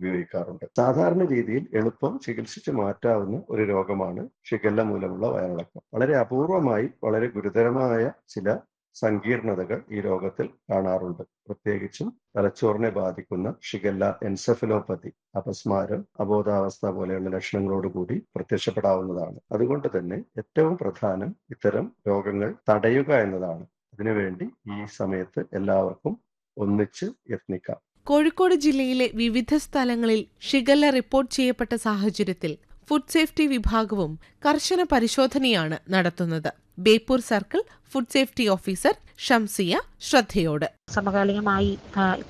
ഉപയോഗിക്കാറുണ്ട് സാധാരണ രീതിയിൽ എളുപ്പം ചികിത്സിച്ച് മാറ്റാവുന്ന ഒരു രോഗമാണ് ഷിഗല്ല മൂലമുള്ള വയറിളക്കം വളരെ അപൂർവമായി വളരെ ഗുരുതരമായ ചില സങ്കീർണതകൾ ഈ രോഗത്തിൽ കാണാറുണ്ട് പ്രത്യേകിച്ചും തലച്ചോറിനെ ബാധിക്കുന്ന ഷിഗല്ല എൻസെഫലോപ്പതി അപസ്മാരം അബോധാവസ്ഥ പോലെയുള്ള ലക്ഷണങ്ങളോടുകൂടി പ്രത്യക്ഷപ്പെടാവുന്നതാണ് അതുകൊണ്ട് തന്നെ ഏറ്റവും പ്രധാനം ഇത്തരം രോഗങ്ങൾ തടയുക എന്നതാണ് അതിനുവേണ്ടി ഈ സമയത്ത് എല്ലാവർക്കും ഒന്നിച്ച് യത്നിക്കാം കോഴിക്കോട് ജില്ലയിലെ വിവിധ സ്ഥലങ്ങളിൽ ഷിഗല്ല റിപ്പോർട്ട് ചെയ്യപ്പെട്ട സാഹചര്യത്തിൽ ഫുഡ് സേഫ്റ്റി വിഭാഗവും കർശന പരിശോധനയാണ് നടത്തുന്നത് Beypore circle food safety officer Shamsiya ശ്രദ്ധയോട് സമകാലികമായി